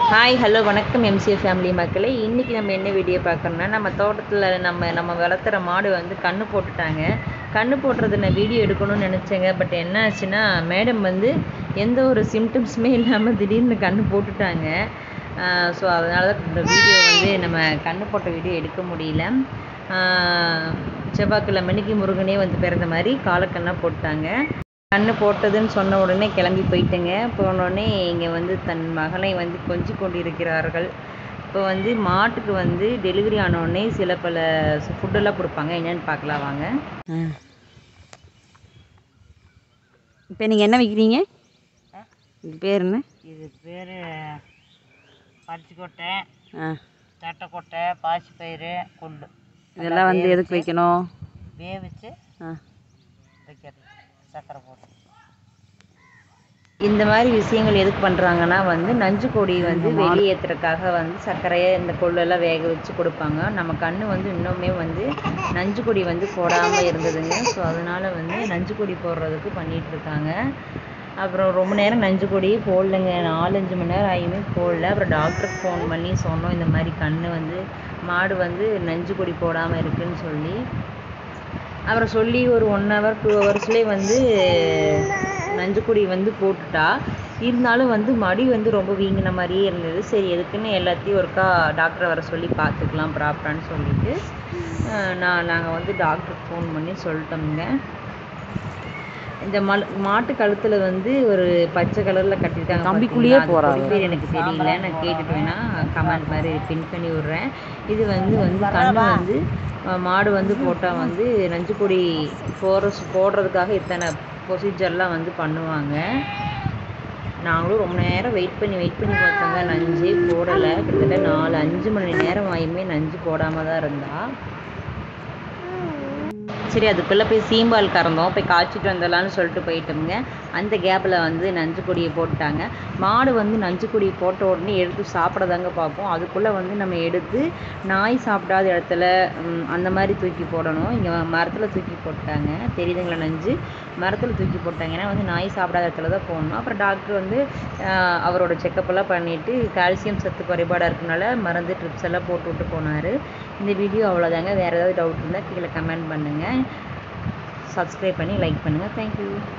Hi hello வணக்கம் MCA family மக்களே இன்றைக்கி நம்ம என்ன வீடியோ பார்க்கணும்னா நம்ம தோட்டத்தில் நம்ம நம்ம வளர்த்துற மாடு வந்து கன்று போட்டுட்டாங்க கன்று போட்டுறது நான் வீடியோ எடுக்கணும்னு நினச்சேங்க பட் என்ன ஆச்சுன்னா மேடம் வந்து எந்த ஒரு சிம்டம்ஸுமே இல்லாமல் திடீர்னு கன்று போட்டுட்டாங்க ஸோ அதனால தான் இந்த வீடியோ வந்து நம்ம கன்று போட்ட வீடியோ எடுக்க முடியல ஆஹ் செவ்வாய்க்கிழமைக்கு முருகனே வந்து பிறந்த மாதிரி காலக்கண்ணாக போட்டாங்க கண்ணு போட்டதுன்னு சொன்ன உடனே கிளம்பி போயிட்டேங்க போனோடனே இங்கே வந்து தன் மகனை வந்து கொஞ்சி கொண்டிருக்கிறார்கள் இப்போ வந்து மாட்டுக்கு வந்து டெலிவரி ஆனோடனே சில பல ஃபுட்டெல்லாம் கொடுப்பாங்க என்னென்னு பார்க்கலாம் வாங்க இப்போ நீங்கள் என்ன விற்கிறீங்க இது பேர் என்ன இது பேர் பருத்திக்கொட்டை ஆ தட்டைக்கொட்டை பாசிப்பயிறு கொள்ளு இதெல்லாம் வந்து எதுக்கு வைக்கணும் வேவிச்சு ஆ வைக்கிறது சக்கரை போட்டு இந்த மாதிரி விஷயங்கள் எதுக்கு பண்ணுறாங்கன்னா வந்து நஞ்சு கொடி வந்து வெளியேற்றுறதுக்காக வந்து சர்க்கரையை இந்த கொள்ளெல்லாம் வேக வச்சு கொடுப்பாங்க நம்ம கண்ணு வந்து இன்னுமே வந்து நஞ்சு கொடி வந்து போடாமல் இருந்ததுங்க ஸோ அதனால வந்து நஞ்சு கொடி போடுறதுக்கு பண்ணிட்டு இருக்காங்க அப்புறம் ரொம்ப நேரம் நஞ்சு கொடியே போடலைங்க நாலஞ்சு மணி நேரம் ஆகியுமே போடல அப்புறம் டாக்டருக்கு ஃபோன் பண்ணி சொன்னோம் இந்த மாதிரி கண்ணு வந்து மாடு வந்து நஞ்சு கொடி போடாமல் இருக்குன்னு சொல்லி அப்புறம் சொல்லி ஒரு ஒன் ஹவர் டூ ஹவர்ஸ்லேயே வந்து நஞ்சுக்கொடி வந்து போட்டுட்டா இருந்தாலும் வந்து மடி வந்து ரொம்ப வீங்கின மாதிரியே இருந்தது சரி எதுக்குன்னு எல்லாத்தையும் ஒருக்கா டாக்டரை வர சொல்லி பார்த்துக்கலாம் ப்ராப்பரான்னு சொல்லிட்டு அஹ் நான் நாங்கள் வந்து டாக்டருக்கு ஃபோன் பண்ணி சொல்லிட்டோம்ங்க இந்த மல் மாட்டு கழுத்தில் வந்து ஒரு பச்சை கலரில் கட்டிட்டாங்க கம்பிக்குள்ளேயே பார்த்தீங்களா? அது போறாங்க. கொடி பேர் எனக்கு தெரியல நான் கேட்டுட்டு வேணா கமெண்ட் மாதிரி பின் பண்ணி விட்றேன் இது வந்து வந்து கண்ணு வந்து அஹ், மாடு வந்து போட்டால் வந்து நஞ்சு கொடி போடுற போடுறதுக்காக இத்தனை ப்ரொசீஜர்லாம் வந்து பண்ணுவாங்க நாங்களும் ரொம்ப நேரம் வெயிட் பண்ணி வெயிட் பண்ணி பார்த்தாங்க நஞ்சே போடலை கிட்டத்தட்ட நாலு அஞ்சு மணி நேரம் ஆயுமே நஞ்சு போடாமல் தான் இருந்தா சரி அதுக்குள்ளே போய் சீம்பால் கறந்தோம் போய் காய்ச்சிட்டு வந்துடலாம்னு சொல்லிட்டு போயிட்டோம்ங்க அந்த கேப்பில் வந்து நஞ்சு கொடியை போட்டுட்டாங்க மாடு வந்து நஞ்சு கொடியை போட்ட உடனே எடுத்து சாப்பிடதாங்க பார்ப்போம் அதுக்குள்ளே வந்து நம்ம எடுத்து நாய் சாப்பிடாத இடத்துல ம், அந்த மாதிரி தூக்கி போடணும் இங்கே மரத்தில் தூக்கி போட்டாங்க தெரியுதுங்களா நஞ்சு மரத்தில் தூக்கி போட்டாங்க ஏன்னா வந்து நாய் சாப்பிடாத இடத்துல தான் போடணும் அப்புறம் டாக்டர் வந்து ஆஹ், அவரோட செக்கப் பண்ணிவிட்டு கால்சியம் சத்து குறைபாடாக இருக்கனால மருந்து ட்ரிப்ஸ் எல்லாம் போட்டு விட்டு போனார் இந்த வீடியோ அவ்வளோதாங்க வேறு ஏதாவது டவுட் இருந்தால் கீழே கமெண்ட் பண்ணுங்கள் சப்ஸ்கிரைப் பண்ணி லைக் பண்ணுங்கள் தேங்க்யூ